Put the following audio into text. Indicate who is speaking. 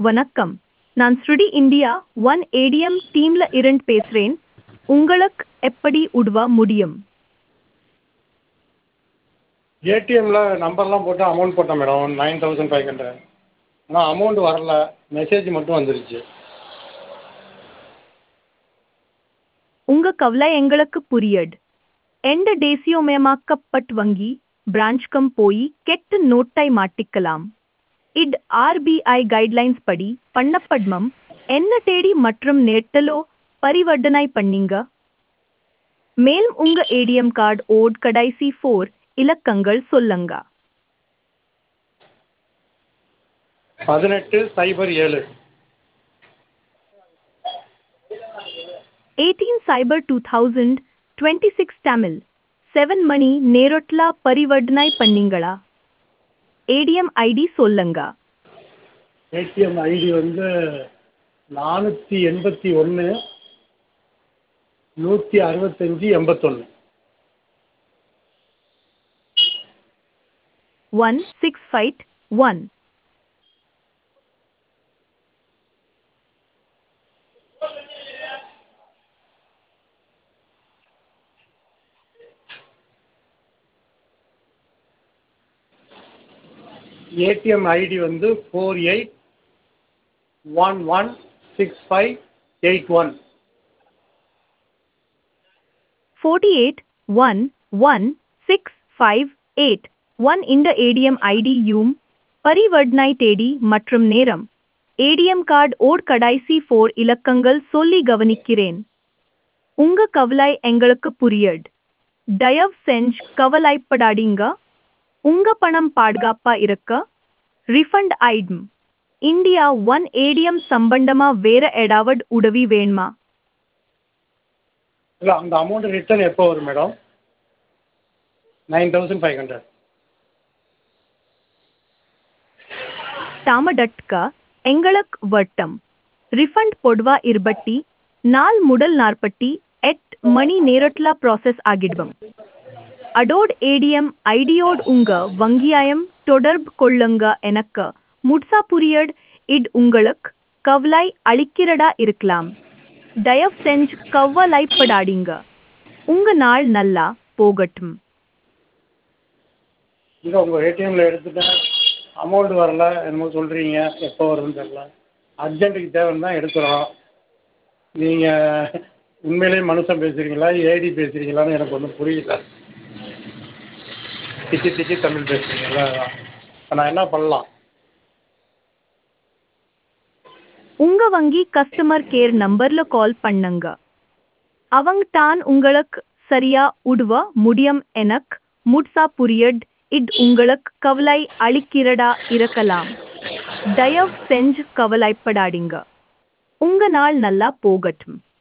Speaker 1: வணக்கம் நான் ஸ்ருடி இந்தியா ஒன் ஏடிஎம் டீம்ல இருந்து பேசுறேன் உங்களுக்கு எப்படி உதவ முடியும்
Speaker 2: ஏடிஎம்மில் நம்பர்லாம் போட்டு அமௌண்ட் போட்டேன் madam nine thousand five hundred ஆனால் அமௌண்ட் வரல மெசேஜ் மட்டும் வந்துருச்சு
Speaker 1: உங்க கவலை எங்களுக்கு புரியுது எந்த தேசியமயமாக்கப்பட்ட வங்கி பிரான்ச்கம் போய் கெட்ட நோட்டை மாட்டிக்கலாம் இட் ஆர்பிஐ கைட்லைன்ஸ் படி பண்ணப்பட்மம் என்ன தேடி மற்றும் நேட்டலோ பரிவர்த்தனை பண்ணீங்க மேலும் உங்க ஏடிஎம் கார்டு ஓட் கடைசி ஃபோர் இலக்கங்கள் சொல்லுங்க
Speaker 2: பதினெட்டு சைபர் ஏழு
Speaker 1: எயிட்டீன் சைபர் டூ தௌசண்ட் டுவெண்ட்டி சிக்ஸ் தமிழ் செவன் மணி நேரட்லா பரிவர்த்தனை பண்ணீங்களா ஏடிஎம் ஐடி சொல்லுங்க
Speaker 2: ஏடிஎம் ஐடி வந்து நானூற்றி எண்பத்தி ஒன்று நூற்றி அறுபத்தஞ்சி எண்பத்தொன்று
Speaker 1: one six five one
Speaker 2: ATM ID வந்து four eight one one six five eight one
Speaker 1: forty eight one one six five eight one இந்த ஏடிஎம் ஐடியும் பரிவர்த்தனை தேதி மற்றும் நேரம் ஏடிஎம் கார்டு ஓட் கடைசி ஃபோர் இலக்கங்கள் சொல்லி கவனிக்கிறேன் உங்க கவலை எங்களுக்கு புரியுது தயவு செஞ்சு கவலைப்படாதீங்க உங்க பணம் பாதுகாப்பா இருக்க ரிஃபண்ட் ஆயிடும் இந்தியா ஒன் ஏடிஎம் சம்பந்தமா வேற ஏதாவது உதவி வேணுமா
Speaker 2: இல்லை அந்த அமௌண்ட் ரிட்டர்ன் எப்போ வரும் madam nine thousand five hundred
Speaker 1: ತಾಮಡಟ್ಕ ಎಂಗಳಕ್ ವಟ್ಟಂ ರಿಫಂಡ್ ಪೊಡ್ವ ಇರ್ಬಟ್ಟಿ ನಾಲ್ ಮುಡಲ್ ನಾರ್ಪಟ್ಟಿ ಎಟ್ ಮಣಿ ನೇರಟ್ಲ ப்ராசஸ் ஆகிடுவம் அடோட் ஏடிஎம் ஐடியோட் உங்க வங்கியாயம் தொடர்பு கொள்ளுங்க எனக்கு முட்சா புரியட் இட் உங்களுக்கு கவலை அளிக்கிறடா இருக்கலாம் தயவு செஞ்சு கவலைப்படாதீங்க உங்க நாள் நல்லா போகட்டும்
Speaker 2: இங்கே உங்கள் ஏடிஎம்மில் எடுத்துட்டேன் அமௌண்ட் வரல என்னமோ சொல்கிறீங்க எப்போ வருதுன்னு தெரில அர்ஜென்ட்டுக்கு தேவைன்னு தான் எடுக்கிறோம் நீங்கள் உண்மையிலேயே மனுஷன் பேசுகிறீங்களா ஏடி பேசுகிறீங்களான்னு எனக்கு ஒன்றும் புரியல திக்கி திக்கி தமிழ் பேசுகிறீங்களா அதான் இப்போ நான் என்ன பண்ணலாம்
Speaker 1: உங்க வங்கி கஸ்டமர் கேர் நம்பர்ல கால் பண்ணுங்க அவங்க தான் உங்களுக்கு சரியா உதவ முடியும் எனக்கு முட்சா புரியட் இது உங்களுக்கு கவலை அளிக்கிறதா இருக்கலாம் தயவு செஞ்சு கவலைப்படாதீங்க உங்க நாள் நல்லா போகட்டும்